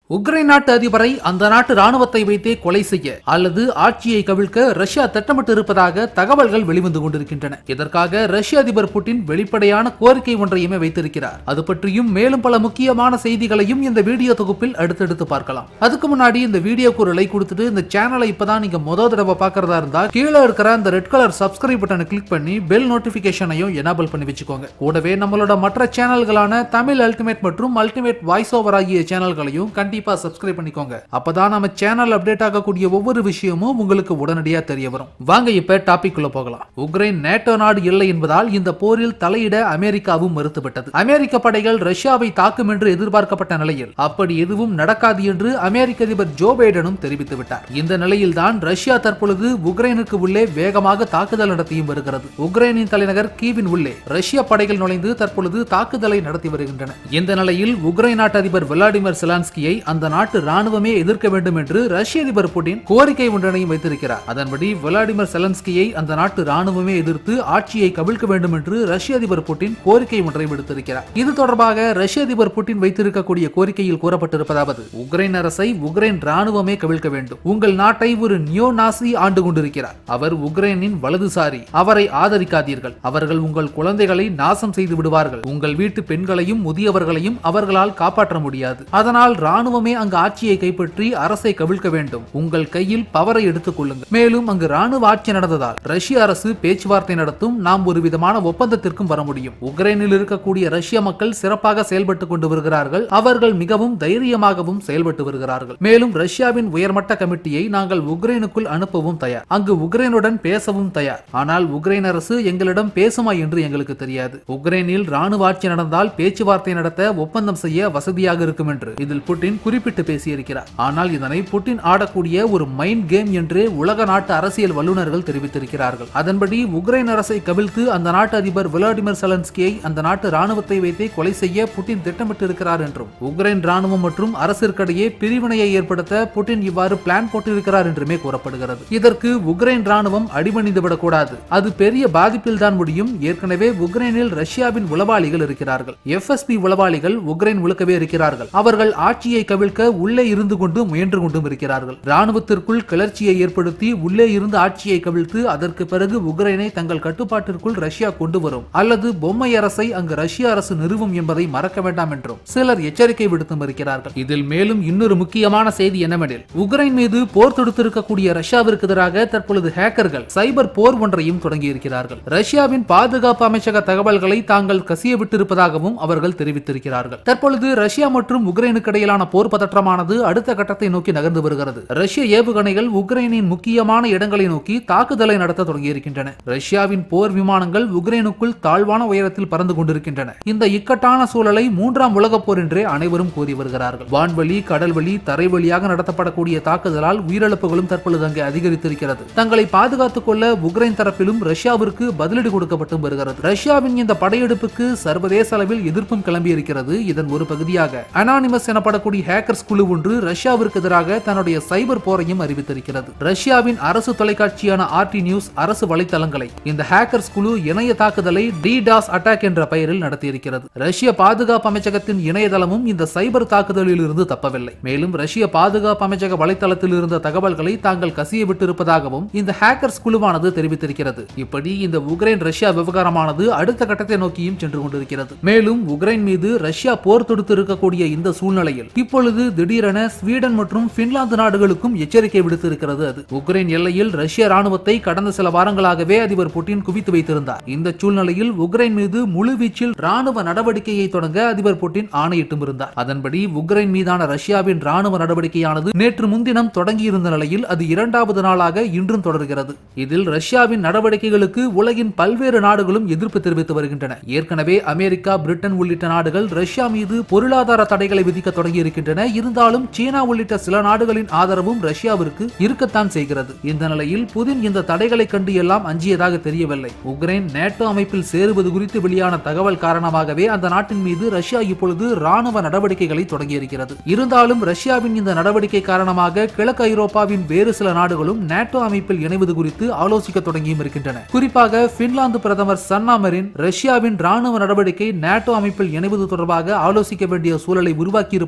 Ukraine நாட்டு அதிபரை அந்த நாட்டு ராணுவத்தை வைத்தே கொலை செய்ய அல்லது ஆட்சியை கவிழ்க்க ரஷ்யா திட்டமிட்டு இருப்பதாக தகவல்கள் வெளிவந்து கொண்டிருக்கின்றன இதற்காக ரஷ்ய அதிபர் புட்டின் வெளிப்படையான கோரிக்கை ஒன்றையுமே வைத்திருக்கிறார் அது பற்றியும் மேலும் பல முக்கியமான செய்திகளையும் இந்த வீடியோ தொகுப்பில் அடுத்தடுத்து பார்க்கலாம் அதுக்கு முன்னாடி இந்த வீடியோக்கு ஒரு லைக் கொடுத்துட்டு இந்த சேனலை இப்பதான் நீங்க முத தடவை பார்க்கறதா இருந்தா கீழே இருக்கிற அந்த ரெட் கலர் சப்ஸ்கிரைப் பட்டனை கிளிக் பண்ணி பெல் நோட்டிபிகேஷனையும் எனேபிள் பண்ணி வச்சுக்கோங்க கூடவே நம்மளோட மற்ற சேனல்களான தமிழ் அல்டிமேட் மற்றும் அல்டிமேட் வாய்ஸ் ஓவர் ஆகிய சேனல்களையும் கண்டிப்பா சப்ஸ்கிரைப் பண்ணிக்கோங்க அப்பதான் நம்ம சேனல் அப்டேட் ஆகக்கூடிய ஒவ்வொரு விஷயமும் உங்களுக்கு உடனடியா தெரிய வரும் வாங்க இப்ப டாபிக் உள்ள போகலாம் உக்ரைன் நேட்டோ நாடு இல்லை என்பதால் இந்த போரில் தலையிட அமெரிக்காவும் மறுத்துவிட்டது அமெரிக்க படைகள் ரஷ்யாவை தாக்கும் என்று எதிர்பார்க்கப்பட்ட நிலையில் அப்படி எதுவும் நடக்காது என்று அமெரிக்க அதிபர் ஜோ பைடனும் தெரிவித்து விட்டார் இந்த நிலையில்தான் ரஷ்யா தற்பொழுது உக்ரைனுக்கு உள்ளே வேகமாக தாக்குதல் நடத்தியும் வருகிறது உக்ரைனின் தலைநகர் கீவின் உள்ளே ரஷ்ய படைகள் நுழைந்து தற்பொழுது தாக்குதலை நடத்தி வருகின்றன இந்த நிலையில் உக்ரைன் நாட்டு அதிபர் விளாடிமிர் செலான்ஸ்கியை அந்த நாட்டு ராணுவமே எதிர்க்க வேண்டும் என்று ரஷ்ய அதிபர் புட்டின் கோரிக்கை ஒன்றினையும் வைத்திருக்கிறார் அதன்படி விளாடிமிர் செலன்ஸ்கியை அந்த நாட்டு ராணுவமே எதிர்த்து ஆட்சியை கவிழ்க்க வேண்டும் என்று ரஷ்ய அதிபர் புட்டின் கோரிக்கை ஒன்றை விடுத்திருக்கிறார் இது தொடர்பாக ரஷ்ய அதிபர் புட்டின் வைத்திருக்கக்கூடிய கோரிக்கையில் கூறப்பட்டிருப்பதாவது உக்ரைன் அரசை உக்ரைன் ராணுவமே கவிழ்க்க வேண்டும் உங்கள் நாட்டை ஒரு நியோ நாசி ஆண்டு கொண்டிருக்கிறார் அவர் உக்ரைனின் வலதுசாரி அவரை ஆதரிக்காதீர்கள் அவர்கள் உங்கள் குழந்தைகளை நாசம் செய்து விடுவார்கள் உங்கள் வீட்டு பெண்களையும் முதியவர்களையும் அவர்களால் காப்பாற்ற முடியாது அதனால் ராணுவமே அங்கு ஆட்சியை கைப்பற்றி அரசை கவிழ்க்க வேண்டும் உங்கள் கையில் பவரை எடுத்துக் கொள்ளுங்கள் மேலும் அங்கு ராணுவ ஆட்சி நடந்ததால் ரஷ்ய அரசு பேச்சுவார்த்தை நடத்தும் நாம் ஒரு விதமான ஒப்பந்தத்திற்கும் வர முடியும் உக்ரைனில் இருக்கக்கூடிய ரஷ்ய மக்கள் சிறப்பாக செயல்பட்டுக் கொண்டு வருகிறார்கள் அவர்கள் மிகவும் தைரியமாகவும் செயல்பட்டு வருகிறார்கள் மேலும் ரஷ்யாவின் உயர்மட்ட கமிட்டியை நாங்கள் உக்ரைனுக்குள் அனுப்பவும் தயார் அங்கு உக்ரைனுடன் பேசவும் தயார் ஆனால் உக்ரைன் அரசு எங்களிடம் பேசுமா என்று எங்களுக்கு தெரியாது உக்ரைனில் ராணுவ ஆட்சி நடந்தால் பேச்சுவார்த்தை நடத்த ஒப்பந்தம் செய்ய வசதியாக இருக்கும் என்று இதில் புட்டின் குறிப்பிட்டு பேசியிருக்கிறார் ஆனால் இதனை புட்டின் ஆடக்கூடிய ஒரு மைண்ட் கேம் என்று உலக நாட்டு அரசியல் வல்லுநர்கள் தெரிவித்திருக்கிறார்கள் அதன்படி உக்ரைன் அரசை கவிழ்த்து அந்த நாட்டு அதிபர் விளாடிமிர் செலன்ஸ்கியை அந்த நாட்டு ராணுவத்தை வைத்தே கொலை செய்ய புட்டின் திட்டமிட்டிருக்கிறார் என்றும் உக்ரைன் ராணுவம் மற்றும் அரசிற்கிடையே பிரிவினையை ஏற்படுத்த புட்டின் இவ்வாறு பிளான் போட்டிருக்கிறார் என்றுமே கூறப்படுகிறது இதற்கு உக்ரைன் ராணுவம் அடிபணிந்து விடக்கூடாது அது பெரிய பாதிப்பில் தான் முடியும் ஏற்கனவே உக்ரைனில் ரஷ்யாவின் உளவாளிகள் இருக்கிறார்கள் எஃப்எஸ்பி உளவாளிகள் உக்ரைன் முழுக்கவே இருக்கிறார்கள் அவர்கள் ஆட்சியை கவிழ்க்க உள்ளே இருந்து கொண்டு முயன்று கொண்டும் இருக்கிறார்கள் ராணுவத்திற்குள் கிளர்ச்சியை ஏற்படுத்தி உள்ளே இருந்து ஆட்சியை கவிழ்த்து அதற்கு பிறகு உக்ரைனை தங்கள் கட்டுப்பாட்டிற்குள் ரஷ்யா கொண்டு வரும் அல்லது பொம்மை அரசை அங்கு ரஷ்ய அரசு நிறுவும் என்பதை மறக்க வேண்டாம் என்றும் சிலர் எச்சரிக்கை விடுத்தும் இருக்கிறார்கள் இதில் மேலும் இன்னொரு முக்கியமான செய்தி என்னவெனில் உக்ரைன் மீது போர் தொடுத்திருக்கக்கூடிய ரஷ்யாவிற்கு எதிராக தற்பொழுது ஹேக்கர்கள் சைபர் போர் ஒன்றையும் தொடங்கி இருக்கிறார்கள் ரஷ்யாவின் பாதுகாப்பு அமைச்சக தகவல்களை தாங்கள் கசிய விட்டிருப்பதாகவும் அவர்கள் தெரிவித்திருக்கிறார்கள் தற்பொழுது ரஷ்யா மற்றும் உக்ரைனுக்கு இடையிலான போர் பதற்றமானது அடுத்த கட்டத்தை நோக்கி நகர்ந்து வருகிறது ரஷ்ய ஏவுகணைகள் உக்ரைனின் முக்கியமான இடங்களை நோக்கி தாக்குதலை நடத்த தொடங்கியிருக்கின்றன ரஷ்யாவின் போர் விமானங்கள் உக்ரைனுக்குள் தாழ்வான உயரத்தில் பறந்து கொண்டிருக்கின்றன இந்த இக்கட்டான சூழலை மூன்றாம் உலகப் போர் என்றே அனைவரும் கூறி வருகிறார்கள் வான்வழி கடல்வழி தரைவழியாக நடத்தப்படக்கூடிய தாக்குதலால் உயிரிழப்புகளும் தற்பொழுது அங்கே அதிகரித்திருக்கிறது தங்களை பாதுகாத்துக் கொள்ள உக்ரைன் தரப்பிலும் ரஷ்யாவிற்கு பதிலடி கொடுக்கப்பட்டும் வருகிறது ரஷ்யாவின் இந்த படையெடுப்புக்கு சர்வதேச அளவில் எதிர்ப்பும் கிளம்பியிருக்கிறது இதன் ஒரு பகுதியாக அனானிமஸ் எனப்படக்கூடிய ஹேக்கர்ஸ் குழு ஒன்று ரஷ்யாவிற்கு எதிராக தன்னுடைய சைபர் போரையும் அறிவித்திருக்கிறது ரஷ்யாவின் அரசு தொலைக்காட்சியான ஆர்டி நியூஸ் அரசு வலைத்தளங்களை இந்த ஹேக்கர்ஸ் குழு இணைய தாக்குதலை டிடாஸ் அட்டாக் என்ற பெயரில் நடத்தியிருக்கிறது ரஷ்ய பாதுகாப்பு அமைச்சகத்தின் இணையதளமும் இந்த சைபர் தாக்குதலில் இருந்து தப்பவில்லை மேலும் ரஷ்ய பாதுகாப்பு அமைச்சக வலைத்தளத்தில் இருந்த தகவல்களை தாங்கள் கசிய விட்டிருப்பதாகவும் இந்த ஹேக்கர்ஸ் குழுவானது தெரிவித்திருக்கிறது இப்படி இந்த உக்ரைன் ரஷ்யா விவகாரமானது அடுத்த கட்டத்தை நோக்கியும் சென்று கொண்டிருக்கிறது மேலும் உக்ரைன் மீது ரஷ்யா போர் தொடுத்து இருக்கக்கூடிய இந்த சூழ்நிலையில் இப்பொழுது திடீரென ஸ்வீடன் மற்றும் பின்லாந்து நாடுகளுக்கும் எச்சரிக்கை விடுத்திருக்கிறது அது உக்ரைன் எல்லையில் ரஷ்ய ராணுவத்தை கடந்த சில வாரங்களாகவே அதிபர் புட்டின் குவித்து வைத்திருந்தார் இந்த சூழ்நிலையில் உக்ரைன் மீது முழுவீச்சில் ராணுவ நடவடிக்கையை தொடங்க அதிபர் புட்டின் ஆணையிட்டும் இருந்தார் அதன்படி உக்ரைன் மீதான ரஷ்யாவின் ராணுவ நடவடிக்கையானது நேற்று முன்தினம் தொடங்கியிருந்த நிலையில் அது இரண்டாவது நாளாக இன்றும் தொடர்கிறது இதில் ரஷ்யாவின் நடவடிக்கைகளுக்கு உலகின் பல்வேறு நாடுகளும் எதிர்ப்பு தெரிவித்து வருகின்றன ஏற்கனவே அமெரிக்கா பிரிட்டன் உள்ளிட்ட நாடுகள் ரஷ்யா மீது பொருளாதார தடைகளை விதிக்க தொடங்கி இருக்கின்றன இருந்தாலும் சீனா உள்ளிட்ட சில நாடுகளின் ஆதரவும் ரஷ்யாவிற்கு இருக்கத்தான் செய்கிறது இந்த நிலையில் புதின் இந்த தடைகளை கண்டு எல்லாம் அஞ்சியதாக தெரியவில்லை உக்ரைன் நேட்டோ அமைப்பில் சேருவது குறித்து வெளியான தகவல் காரணமாகவே அந்த நாட்டின் மீது ரஷ்யா இப்பொழுது ராணுவ நடவடிக்கைகளை தொடங்கியிருக்கிறது இருந்தாலும் ரஷ்யாவின் இந்த நடவடிக்கை காரணமாக கிழக்கு ஐரோப்பாவின் வேறு சில நாடுகளும் நேட்டோ அமைப்பில் இணைவது குறித்து ஆலோசிக்க தொடங்கியும் இருக்கின்றன குறிப்பாக பின்லாந்து பிரதமர் சன்னா மெரின் ரஷ்யாவின் ராணுவ நடவடிக்கை நேட்டோ அமைப்பில் இணைவது தொடர்பாக ஆலோசிக்க வேண்டிய சூழலை உருவாக்கி இருப்பதாக தெரிவித்தார்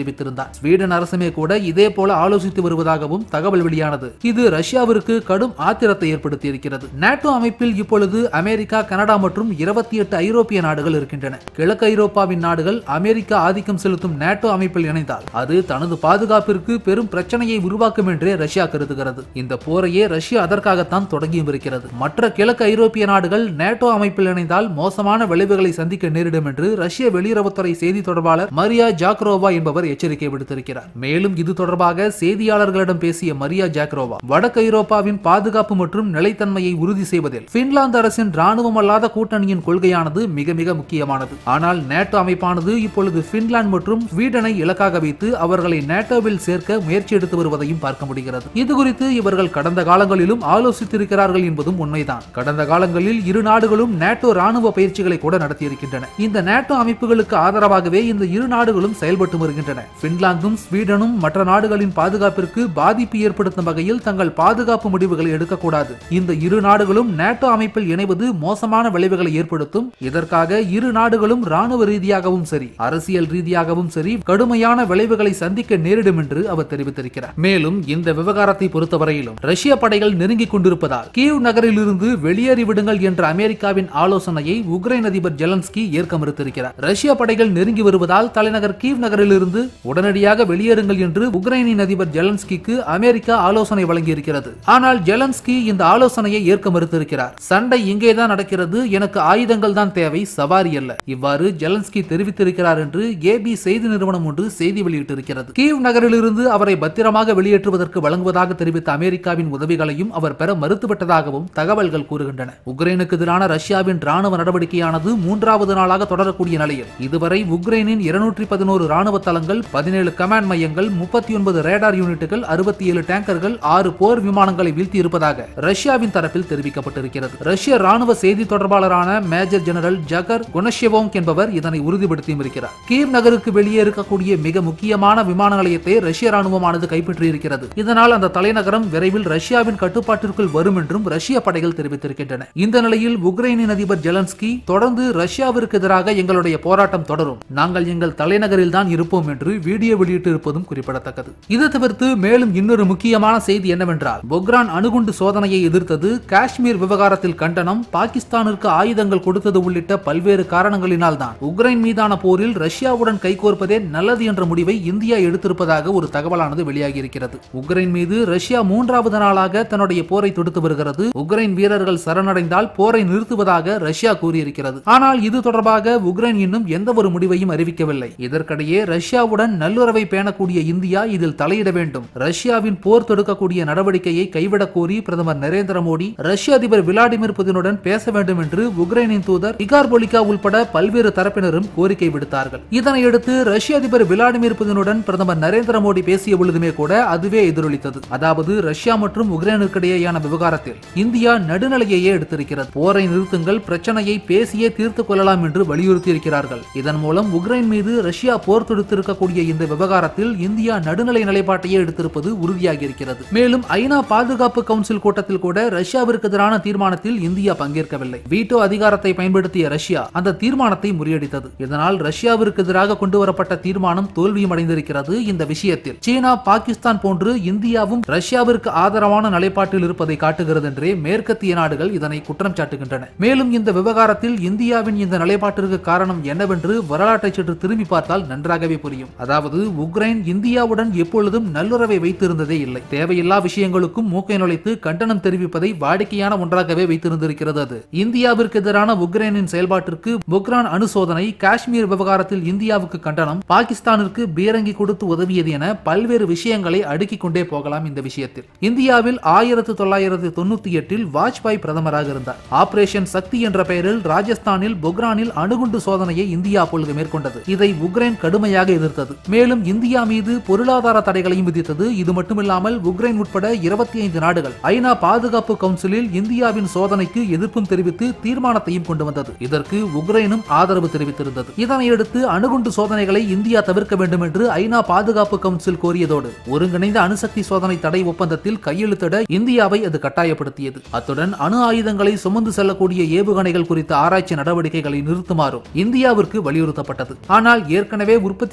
தெரிவித்திருந்தார் ஸ்வீடன் அரசுமே கூட இதே போல ஆலோசித்து வருவதாகவும் தகவல் வெளியானது இது ரஷ்யாவிற்கு கடும் ஆத்திரத்தை ஏற்படுத்தியிருக்கிறது நாட்டோ அமைப்பில் இப்பொழுது அமெரிக்கா கனடா மற்றும் இருபத்தி எட்டு ஐரோப்பிய நாடுகள் இருக்கின்றன கிழக்கு ஐரோப்பாவின் நாடுகள் அமெரிக்கா ஆதிக்கம் செலுத்தும் நாட்டோ அமைப்பில் இணைந்தால் அது தனது பாதுகாப்பிற்கு பெரும் பிரச்சனையை உருவாக்கும் என்றே ரஷ்யா கருதுகிறது இந்த போரையே ரஷ்யா அதற்காகத்தான் தொடங்கியும் இருக்கிறது மற்ற கிழக்கு ஐரோப்பிய நாடுகள் நேட்டோ அமைப்பில் இணைந்தால் மோசமான விளைவுகளை சந்திக்க நேரிடும் என்று ரஷ்ய வெளியுறவுத்துறை செய்தி தொடர்பாளர் மரியா ஜாக்ரோவா என்பவர் எச்சரிக்கை விடுத்திருக்கிறார் மேலும் இது தொடர்பாக செய்தியாளர்களிடம் பேசிய மரியா ஜாக்ரோவா வடக்கு ஐரோப்பாவின் பாதுகாப்பு மற்றும் நிலைத்தன்மையை உறுதி செய்வதில் பின்லாந்து அரசின் ராணுவம் அல்லாத கூட்டணியின் கொள்கையானது மிக மிக முக்கியமானது ஆனால் நேட்டோ அமைப்பானது இப்பொழுது பின்லாந்து மற்றும் ஸ்வீடனை இலக்காக வைத்து அவர்களை நேட்டோவில் சேர்க்க முயற்சி எடுத்து வருவதையும் பார்க்க முடிகிறது இது குறித்து இவர்கள் கடந்த காலங்களிலும் ஆலோசித்திருக்கிறார்கள் என்பதும் உண்மைதான் கடந்த காலங்களில் இரு நாடுகளும் நேட்டோ ராணுவ பயிற்சிகளை கூட நடத்தியிருக்கின்றன இந்த நேட்டோ அமைப்புகளுக்கு ஆதரவாகவே இந்த இரு நாடுகளும் செயல்பட்டு வருகின்றன பின்லாந்தும் ஸ்வீடனும் மற்ற நாடுகளின் பாதுகாப்பிற்கு பாதிப்பு ஏற்படுத்தும் வகையில் தங்கள் பாதுகாப்பு முடிவுகளை எடுக்கக்கூடாது இந்த இரு நாடுகளும் நேட்டோ அமைப்பில் இணைவது மோசமான விளைவுகளை ஏற்படுத்தும் இதற்காக இரு நாடுகளும் ராணுவ ரீதியாகவும் சரி அரசியல் ரீதியாகவும் சரி கடுமையான விளைவுகளை சந்திக்க நேரிடும் என்று அவர் தெரிவித்திருக்கிறார் மேலும் இந்த விவகாரத்தை பொறுத்தவரையிலும் ரஷ்ய படைகள் நெருங்கிக் கொண்டிருப்பதால் கீவ் நகரிலிருந்து வெளியேறிவிடுங்கள் என்ற அமெரிக்காவின் ஆலோசனையை உக்ரைன் அதிபர் ஜெலன்ஸ்கி ஏற்க மறுத்திருக்கிறார் ரஷ்ய படைகள் நெருங்கி வருவதால் தலைநகர் கீவ் நகரிலிருந்து உடனடியாக வெளியேறுங்கள் என்று உக்ரைனின் அதிபர் ஜெலன்ஸ்கிக்கு அமெரிக்கா ஆலோசனை வழங்கியிருக்கிறது ஆனால் ஜெலன்ஸ்கி இந்த ஆலோசனையை ஏற்க மறுத்திருக்கிறார் சண்டை இங்கேதான் நடக்கிறது எனக்கு ஆயுதங்கள் தான் தேவை சவாரி அல்ல இவ்வாறு ஜெலன்ஸ்கி தெரிவித்திருக்கிறார் என்று ஏபி செய்தி நிறுவனம் ஒன்று செய்தி வெளியிட்டிருக்கிறது கீவ் நகரிலிருந்து அவரை பத்திரமாக வெளியேற்றுவதற்கு வழங்குவதாக தெரிவித்த அமெரிக்காவின் உதவிகளையும் அவர் பெற மறுத்துவிட்டதாகவும் தகவல்கள் கூறுகின்றன உக்ரைனுக்கு எதிரான ரஷ்யாவின் ராணுவ நடவடிக்கையானது மூன்றாவது நாளாக தொடரக்கூடிய நிலையில் இதுவரை உக்ரைனின் இருநூற்றி பதினோரு ராணுவ தளங்கள் பதினேழு கமாண்ட் மையங்கள் முப்பத்தி ஒன்பது ரேடார் யூனிட்டுகள் அறுபத்தி ஏழு டேங்கர்கள் ஆறு போர் விமானங்களை வீழ்த்தி இருப்பதாக ரஷ்யாவின் தரப்பில் தெரிவிக்கப்பட்டிருக்கிறது ரஷ்ய ராணுவ செய்தி தொடர்பாளரான மேஜர் ஜெனரல் ஜகர் குணஷெவோங் என்பவர் இதனை உறுதிப்படுத்தியும் இருக்கிறார் கீவ் நகருக்கு வெளியே இருக்கக்கூடிய மிக முக்கியமான விமான நிலையத்தை ரஷ்ய ராணுவமானது கைப்பற்றியிருக்கிறது இதனால் அந்த தலைநகரம் விரைவில் ரஷ்யாவின் கட்டுப்பாட்டிற்குள் வரும் என்றும் ரஷ்ய படைகள் தெரிவித்திருக்கின்றன இந்த நிலையில் உக்ரைனின் அதிபர் ஜெலன்ஸ்கி தொடர்ந்து ரஷ்யாவிற்கு எதிராக எங்களுடைய போராட்டம் தொடரும் நாங்கள் எங்கள் தலைநகரில் தான் இருப்போம் என்று வீடியோ வெளியிட்டிருப்பதும் குறிப்பிடத்தக்கது இது தவிர்த்து மேலும் இன்னொரு முக்கியமான செய்தி என்னவென்றால் பொக்ரான் அணுகுண்டு சோதனையை எதிர்த்தது காஷ்மீர் விவகாரத்தில் கண்டனம் பாகிஸ்தானிற்கு ஆயுதங்கள் கொடுத்தது உள்ளிட்ட பல்வேறு காரணங்களினால் தான் உக்ரைன் மீதான போரில் ரஷ்யாவுடன் கைகோர்ப்பதே நல்லது என்ற முடிவை இந்தியா எடுத்திருப்பதாக ஒரு தகவலானது வெளியாகியிருக்கிறது உக்ரைன் மீது ரஷ்யா மூன்றாவது நாளாக தன்னுடைய போரை தொடுத்து வருகிறது உக்ரைன் வீரர்கள் சரணடைந்தால் போரை நிறுத்துவதாக ரஷ்யா கூறியிருக்கிறது ஆனால் இது தொடர்பாக உக்ரைன் இன்னும் எந்த ஒரு முடிவையும் அறிவிக்கவில்லை இதற்கிடையே ரஷ்யாவுடன் நல்லுறவை பேணக்கூடிய இந்தியா இதில் தலையிட வேண்டும் ரஷ்யாவின் போர் தொடுக்கக்கூடிய நடவடிக்கையை கைவிடக் கோரி பிரதமர் நரேந்திர மோடி ரஷ்ய அதிபர் விளாடிமிர் புதினுடன் பேச வேண்டும் என்று உக்ரைனின் தூதர் இகார் பொலிகா உள்பட பல்வேறு தரப்பினரும் கோரிக்கை விடுத்தார்கள் இதனையடுத்து ரஷ்ய அதிபர் விளாடிமிர் புதினுடன் பிரதமர் நரேந்திர மோடி பேசிய பொழுதுமே கூட அதுவே எதிரொலித்தது அதாவது ரஷ்யா மற்றும் உக்ரைனுக்கிடையேயான விவகாரத்தில் இந்தியா நடுநிலையையே எடுத்திருக்கிறது போரை நிறுத்துங்கள் பிரச்சனையை பேசியே தீர்த்துக் கொள்ளலாம் என்று வலியுறுத்தியிருக்கிறார்கள் இதன் மூலம் உக்ரைன் மீது ரஷ்யா போர் தொடுத்திருக்கக்கூடிய இந்த விவகாரத்தில் இந்தியா நடுநிலை நிலைப்பாட்டையே எடுத்திருப்பது உறுதியாகி இருக்கிறது மேலும் ஐநா பாதுகாப்பு கவுன்சில் கூட்டத்தில் கூட ரஷ்யாவிற்கு எதிரான தீர்மானத்தில் இந்தியா பங்கேற்கவில்லை வீட்டோ அதிகாரத்தை பயன்படுத்திய ரஷ்யா அந்த தீர்மானத்தை முறியடித்தது இதனால் ரஷ்யாவிற்கு எதிராக கொண்டு வரப்பட்ட தீர்மானம் தோல்வியும் அடைந்திருக்கிறது இந்த விஷயத்தில் சீனா பாகிஸ்தான் போன்று இந்தியாவும் ரஷ்யாவிற்கு ஆதரவான நிலைப்பாட்டில் இருப்பதை காட்டுகிறது என்றே மேற்கத்திய நாடுகள் இதனை குற்றம் சாட்டுகின்றன மேலும் இந்த விவகாரத்தில் இந்தியாவின் இந்த நிலைப்பாட்டிற்கு காரணம் என்னவென்று வரலாற்றை சற்று திரும்பி பார்த்தால் நன்றாகவே புரியும் அதாவது உக்ரைன் இந்தியாவுடன் எப்பொழுதும் நல்லுறவை வைத்திருந்ததே இல்லை தேவையில்லா விஷயங்களுக்கும் மூக்கை நுழைத்து கண்டனம் தெரிவிப்பதை வாடிக்கையான ஒன்றாகவே வைத்திருந்திருக்கிறது அது இந்தியாவிற்கு எதிரான உக்ரைனின் செயல்பாட்டிற்கு புக்ரான் அணு சோதனை காஷ்மீர் விவகாரத்தில் இந்தியாவுக்கு கண்டனம் பாகிஸ்தானிற்கு பீரங்கி கொடுத்து உதவியது என பல்வேறு விஷயங்களை அடுக்கிக் கொண்டே போகலாம் இந்த விஷயத்தில் இந்தியாவில் ஆயிரத்து தொள்ளாயிரத்து தொண்ணூத்தி எட்டில் வாஜ்பாய் பிரதமராக இருந்தார் ஆபரேஷன் சக்தி என்ற பெயரில் ராஜஸ்தானில் பொக்ரானில் அணுகுண்டு சோதனையை இந்தியா அப்பொழுது மேற்கொண்டது இதை உக்ரைன் கடுமையாக எதிர்த்தது மேலும் இந்தியா மீது பொருளாதார தடைகளையும் விதித்தது இது மட்டுமில்லாமல் உக்ரைன் உட்பட இருபத்தி ஐந்து நாடுகள் ஐநா பாதுகாப்பு கவுன்சிலில் இந்தியாவின் சோதனைக்கு எதிர்ப்பும் தெரிவித்து தீர்மானத்தையும் கொண்டு வந்தது இதற்கு உக்ரைனும் ஆதரவு தெரிவித்திருந்தது இதனையடுத்து அணுகுண்டு சோதனைகளை இந்தியா தவிர்க்க வேண்டும் என்று ஐநா பாதுகாப்பு கவுன்சில் கோரியதோடு ஒருங்கிணைந்த அணுசக்தி சோதனை தடை ஒப்பந்தத்தில் கையெழுத்திட இந்தியாவை அது கட்டாயப்படுத்தியது அத்துடன் அணு ஆயுதங்களை சுமந்து செல்லக்கூடிய ஏவுகணைகள் குறித்த ஆராய்ச்சி நடவடிக்கைகளை நிறுத்துமாறும் இந்தியாவிற்கு வலியுறுத்தப்பட்டது ஆனால் ஏற்கனவே உற்பத்தி செய்த பொருட்கள்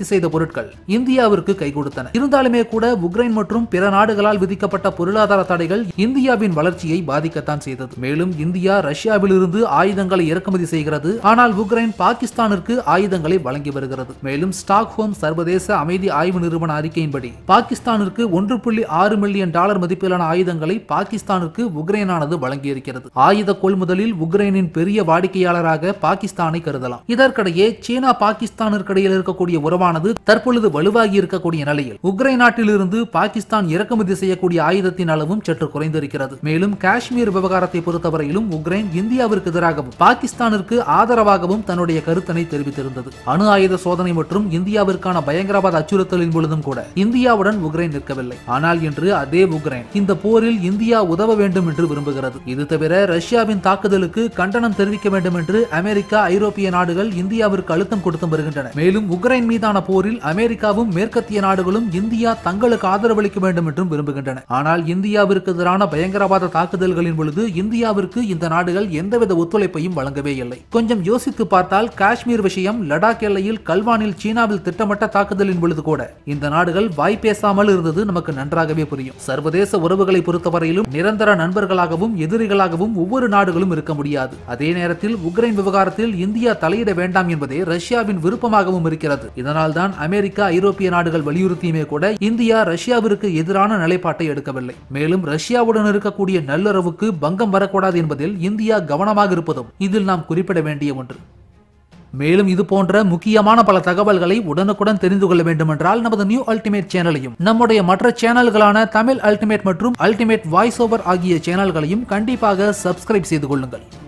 பொருட்கள் இந்தியாவிற்கு கை கொடுத்தன இருந்தாலுமே கூட உக்ரைன் மற்றும் பிற நாடுகளால் விதிக்கப்பட்ட பொருளாதார தடைகள் இந்தியாவின் வளர்ச்சியை பாதிக்கத்தான் செய்தது மேலும் இந்தியா ரஷ்யாவிலிருந்து ஆயுதங்களை இறக்குமதி செய்கிறது ஆனால் உக்ரைன் பாகிஸ்தானிற்கு ஆயுதங்களை வழங்கி வருகிறது மேலும் ஸ்டாக்ஹோம் சர்வதேச அமைதி ஆய்வு நிறுவன அறிக்கையின்படி பாகிஸ்தானிற்கு ஒன்று புள்ளி ஆறு மில்லியன் டாலர் மதிப்பிலான ஆயுதங்களை பாகிஸ்தானிற்கு உக்ரைனானது வழங்கியிருக்கிறது ஆயுத கொள்முதலில் உக்ரைனின் பெரிய வாடிக்கையாளராக பாகிஸ்தானை கருதலாம் இதற்கிடையே சீனா பாகிஸ்தானிற்கு இடையில் இருக்கக்கூடிய உறவானது தற்பொழுது வலுவாகி இருக்கக்கூடிய நிலையில் உக்ரைன் நாட்டிலிருந்து பாகிஸ்தான் இறக்குமதி செய்யக்கூடிய ஆயுதத்தின் அளவும் சற்று குறைந்திருக்கிறது மேலும் காஷ்மீர் விவகாரத்தை பொறுத்தவரையிலும் உக்ரைன் இந்தியாவிற்கு எதிராகவும் பாகிஸ்தானிற்கு ஆதரவாகவும் தன்னுடைய கருத்தினை தெரிவித்திருந்தது அணு ஆயுத சோதனை மற்றும் இந்தியாவிற்கான பயங்கரவாத அச்சுறுத்தலின் பொழுதும் கூட இந்தியாவுடன் உக்ரைன் நிற்கவில்லை ஆனால் இன்று அதே உக்ரைன் இந்த போரில் இந்தியா உதவ வேண்டும் என்று விரும்புகிறது இது தவிர ரஷ்யாவின் தாக்குதலுக்கு கண்டனம் தெரிவிக்க வேண்டும் என்று அமெரிக்கா ஐரோப்பிய நாடுகள் இந்தியாவிற்கு அழுத்தம் கொடுத்து வருகின்றன மேலும் உக்ரைன் மீதான போரில் அமெரிக்காவும் மேற்கத்திய நாடுகளும் இந்தியா தங்களுக்கு ஆதரவளிக்க வேண்டும் என்றும் விரும்புகின்றன ஆனால் இந்தியாவிற்கு எதிரான பயங்கரவாத தாக்குதல்களின் பொழுது இந்தியாவிற்கு இந்த நாடுகள் எந்தவித ஒத்துழைப்பையும் வழங்கவே இல்லை கொஞ்சம் யோசித்து பார்த்தால் காஷ்மீர் விஷயம் லடாக் எல்லையில் கல்வானில் சீனாவில் திட்டமிட்ட தாக்குதலின் பொழுது கூட இந்த நாடுகள் வாய் பேசாமல் இருந்தது நமக்கு நன்றாகவே புரியும் சர்வதேச உறவுகளை பொறுத்தவரையிலும் நிரந்தர நண்பர்களாகவும் எதிரிகளாகவும் ஒவ்வொரு நாடுகளும் இருக்க முடியாது அதே நேரத்தில் உக்ரைன் விவகாரத்தில் இந்தியா தலையிட வேண்டாம் என்பதே ரஷ்யாவின் விருப்பமாகவும் இருக்கிறது இதனால் தான் அமெரிக்கா ஐரோப்பிய நாடுகள் வலியுறுத்தியுமே கூட இந்தியா ரஷ்யாவிற்கு எதிரான நிலைப்பாட்டை எடுக்கவில்லை மேலும் ரஷ்யாவுடன் இருக்கக்கூடிய நல்லுறவுக்கு பங்கம் வரக்கூடாது என்பதில் இந்தியா கவனமாக இருப்பதும் இதில் நாம் குறிப்பிட வேண்டிய ஒன்று மேலும் இது போன்ற முக்கியமான பல தகவல்களை உடனுக்குடன் தெரிந்து கொள்ள வேண்டுமென்றால் நமது நியூ அல்டிமேட் சேனலையும் நம்முடைய மற்ற சேனல்களான தமிழ் அல்டிமேட் மற்றும் அல்டிமேட் வாய்ஸ் ஓவர் ஆகிய சேனல்களையும் கண்டிப்பாக சப்ஸ்கிரைப் செய்து கொள்ளுங்கள்